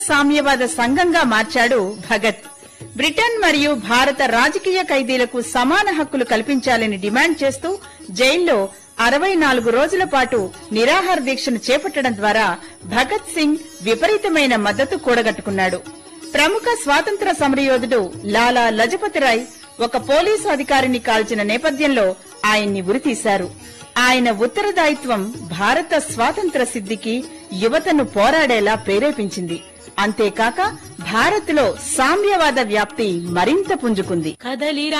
సామ్యవాద సంఘంగా మార్చాడు భగత్ బ్రిటన్ మరియు భారత రాజకీయ ఖైదీలకు సమాన హక్కులు కల్పించాలని డిమాండ్ చేస్తూ జైల్లో అరవై నాలుగు రోజుల పాటు నిరాహార దీక్షను చేపట్టడం ద్వారా భగత్ సింగ్ విపరీతమైన మద్దతు కూడగట్టుకున్నాడు ప్రముఖ స్వాతంత్ర సమరయోధుడు లాలా లజపతిరాయ్ ఒక పోలీసు అధికారిని కాల్చిన నేపథ్యంలో ఆయన్ని ఉరితీశారు ఆయన ఉత్తరదాయిత్వం భారత స్వాతంత్ర సిద్ధికి యువతను పోరాడేలా ప్రేరేపించింది అంతేకాక భారత్లో సామ్యవాద వ్యాప్తి మరింత పుంజుకుంది కదలిరా